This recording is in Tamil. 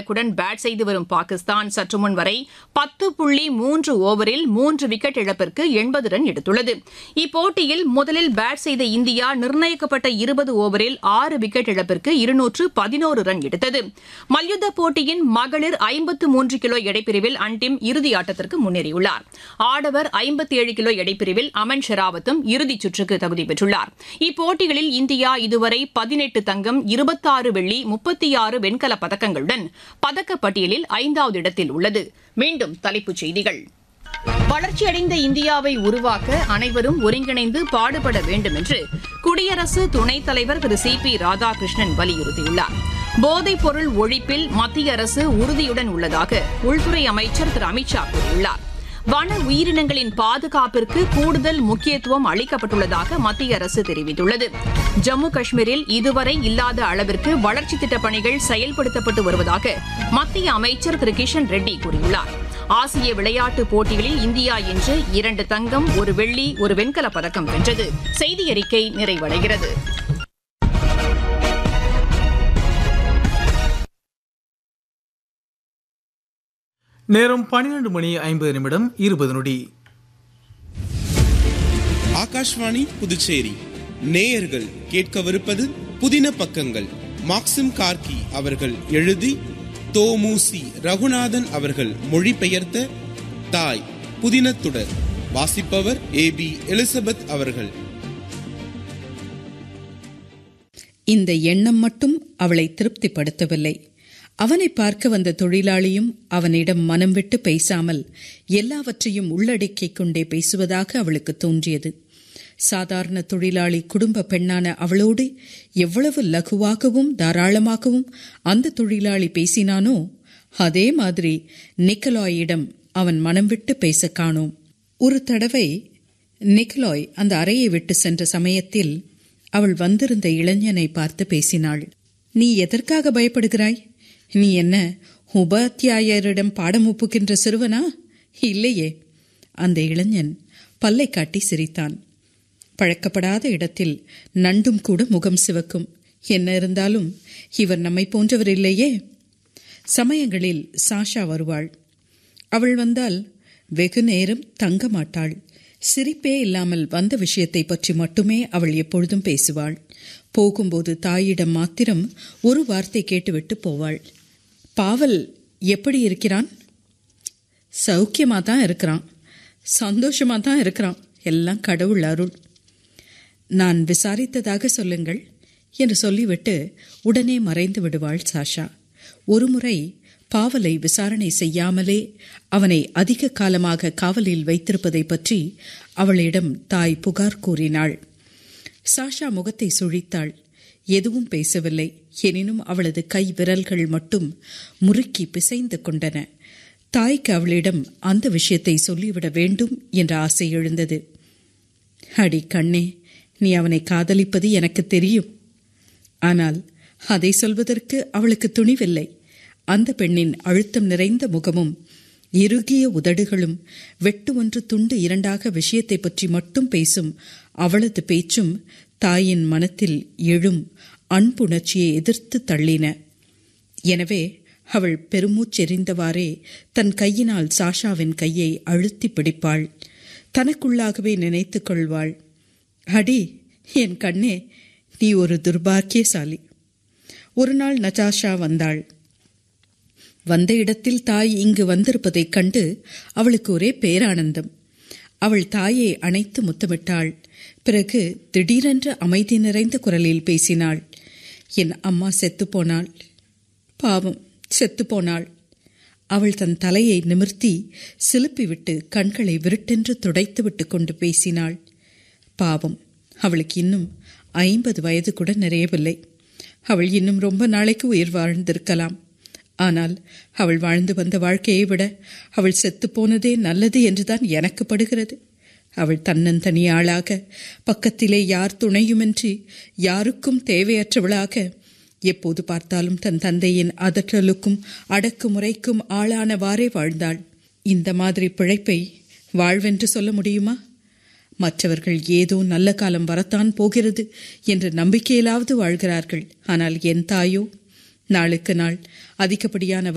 இலக்குடன் பேட் செய்து வரும் பாகிஸ்தான் சற்று முன் வரை பத்து புள்ளி மூன்று ஓவரில் மூன்று விக்கெட் இழப்பிற்கு எண்பது ரன் எடுத்துள்ளது இப்போட்டியில் முதலில் பேட் செய்த இந்தியா நிர்ணயிக்கப்பட்ட இருபது ஓவரில் ஆறு விக்கெட் இழப்பிற்கு இருநூற்று பதினோரு ரன் எடுத்தது மல்யுத்த போட்டியின் மகளிர் ஐம்பத்து மூன்று கிலோ எடைப்பிரிவில் அன்டிம் இறுதி ஆட்டத்திற்கு முன்னேறியுள்ளார் ஆடவர் ஐம்பத்தி ஏழு கிலோ எடைப்பிரிவில் அமன் ஷெராவத்தும் இறுதிச் சுற்றுக்கு தகுதி பெற்றுள்ளார் இப்போட்டிகளில் இந்தியா இதுவரை பதினெட்டு தங்கம் இருபத்தாறு வெள்ளி முப்பத்தி ஆறு வெண்கலப் பதக்கங்களுடன் பதக்கப்பட்டியலில் ஐந்தாவது இடத்தில் உள்ளது மீண்டும் தலைப்புச் செய்திகள் வளர்ச்சியடைந்த இந்தியாவை உருவாக்க அனைவரும் ஒருங்கிணைந்து பாடுபட வேண்டும் என்று குடியரசு துணைத் தலைவர் திரு சி பி ராதாகிருஷ்ணன் வலியுறுத்தியுள்ளார் போதைப் பொருள் ஒழிப்பில் மத்திய அரசு உறுதியுடன் உள்ளதாக உள்துறை அமைச்சர் திரு அமித்ஷா கூறியுள்ளார் வன உயிரினங்களின் பாதுகாப்பிற்கு கூடுதல் முக்கியத்துவம் அளிக்கப்பட்டுள்ளதாக மத்திய அரசு தெரிவித்துள்ளது ஜம்மு காஷ்மீரில் இதுவரை இல்லாத அளவிற்கு வளர்ச்சித் திட்டப் பணிகள் செயல்படுத்தப்பட்டு வருவதாக மத்திய அமைச்சர் திரு கிஷன் ரெட்டி கூறியுள்ளார் ஆசிய விளையாட்டுப் போட்டிகளில் இந்தியா இன்று இரண்டு தங்கம் ஒரு வெள்ளி ஒரு வெண்கலப் பதக்கம் வென்றது செய்தி அறிக்கை நிறைவடைகிறது நேரம் பன்னிரண்டு மணி ஐம்பது நிமிடம் இருபது நொடி ஆகாஷ்வாணி புதுச்சேரி நேயர்கள் கேட்கவிருப்பது புதின பக்கங்கள் மாக்சிம் கார்கி அவர்கள் எழுதி தோமுசி ரகுநாதன் அவர்கள் மொழிபெயர்த்த தாய் புதினத்துடர் வாசிப்பவர் ஏ பி எலிசபெத் அவர்கள் இந்த எண்ணம் மட்டும் அவளை திருப்திப்படுத்தவில்லை அவனை பார்க்க வந்த தொழிலாளியும் அவனிடம் மனம் விட்டு பேசாமல் எல்லாவற்றையும் உள்ளடக்கிக் கொண்டே பேசுவதாக அவளுக்கு தோன்றியது சாதாரண தொழிலாளி குடும்ப பெண்ணான அவளோடு எவ்வளவு லகுவாகவும் தாராளமாகவும் அந்த தொழிலாளி பேசினானோ அதே மாதிரி நிக்கலாயிடம் அவன் மனம் விட்டு பேச காணோம் ஒரு தடவை நிக்கலாய் அந்த அறையை விட்டு சென்ற சமயத்தில் அவள் வந்திருந்த இளைஞனை பார்த்து பேசினாள் நீ எதற்காக பயப்படுகிறாய் நீ என்ன உபாத்தியாயரிடம் பாடம் ஒப்புகின்ற சிறுவனா இல்லையே அந்த இளைஞன் பல்லை காட்டி சிரித்தான் பழக்கப்படாத இடத்தில் நண்டும் கூட முகம் சிவக்கும் என்ன இருந்தாலும் இவர் நம்மை போன்றவர் இல்லையே சமயங்களில் சாஷா வருவாள் அவள் வந்தால் வெகு நேரம் தங்க மாட்டாள் சிரிப்பே இல்லாமல் வந்த விஷயத்தை பற்றி மட்டுமே அவள் எப்பொழுதும் பேசுவாள் போகும்போது தாயிடம் மாத்திரம் ஒரு வார்த்தை கேட்டுவிட்டு போவாள் பாவல் எப்படி இருக்கிறான் சௌக்கியமா தான் இருக்கிறான் சந்தோஷமா தான் இருக்கிறான் எல்லாம் கடவுள் அருள் நான் விசாரித்ததாக சொல்லுங்கள் என்று சொல்லிவிட்டு உடனே மறைந்து விடுவாள் சாஷா ஒருமுறை பாவலை விசாரணை செய்யாமலே அவனை அதிக காலமாக காவலில் வைத்திருப்பதை பற்றி அவளிடம் தாய் புகார் கூறினாள் சாஷா முகத்தை சுழித்தாள் எதுவும் பேசவில்லை எனினும் அவளது கை விரல்கள் மட்டும் முறுக்கி பிசைந்து கொண்டன தாய்க்கு அவளிடம் அந்த விஷயத்தை சொல்லிவிட வேண்டும் என்ற ஆசை எழுந்தது அடி கண்ணே நீ அவனை காதலிப்பது எனக்கு தெரியும் ஆனால் அதை சொல்வதற்கு அவளுக்கு துணிவில்லை அந்த பெண்ணின் அழுத்தம் நிறைந்த முகமும் இறுகிய உதடுகளும் வெட்டு ஒன்று துண்டு இரண்டாக விஷயத்தை பற்றி மட்டும் பேசும் அவளது பேச்சும் தாயின் மனத்தில் எழும் அன்புணர்ச்சியை எதிர்த்து தள்ளின எனவே அவள் பெருமூச்செறிந்தவாறே தன் கையினால் சாஷாவின் கையை அழுத்தி பிடிப்பாள் தனக்குள்ளாகவே நினைத்துக் கொள்வாள் அடி என் கண்ணே நீ ஒரு துர்பாக்கியசாலி ஒரு நாள் நட்டாஷா வந்தாள் வந்த இடத்தில் தாய் இங்கு வந்திருப்பதைக் கண்டு அவளுக்கு ஒரே பேரானந்தம் அவள் தாயை அணைத்து முத்தமிட்டாள் பிறகு திடீரென்று அமைதி நிறைந்த குரலில் பேசினாள் என் அம்மா செத்துப்போனாள் பாவம் செத்துப்போனாள் அவள் தன் தலையை நிமிர்த்தி சிலுப்பிவிட்டு கண்களை விருட்டென்று துடைத்துவிட்டு கொண்டு பேசினாள் பாவம் அவளுக்கு இன்னும் ஐம்பது வயது கூட நிறையவில்லை அவள் இன்னும் ரொம்ப நாளைக்கு உயிர் வாழ்ந்திருக்கலாம் ஆனால் அவள் வாழ்ந்து வந்த வாழ்க்கையை விட அவள் செத்துப்போனதே நல்லது என்றுதான் எனக்கு படுகிறது அவள் தன்னந்தனியாளாக பக்கத்திலே யார் துணையுமின்றி யாருக்கும் தேவையற்றவளாக எப்போது பார்த்தாலும் தன் தந்தையின் அதற்றலுக்கும் அடக்குமுறைக்கும் ஆளானவாறே வாழ்ந்தாள் இந்த மாதிரி பிழைப்பை வாழ்வென்று சொல்ல முடியுமா மற்றவர்கள் ஏதோ நல்ல காலம் வரத்தான் போகிறது என்ற நம்பிக்கையிலாவது வாழ்கிறார்கள் ஆனால் என் தாயோ நாளுக்கு நாள் அதிகப்படியான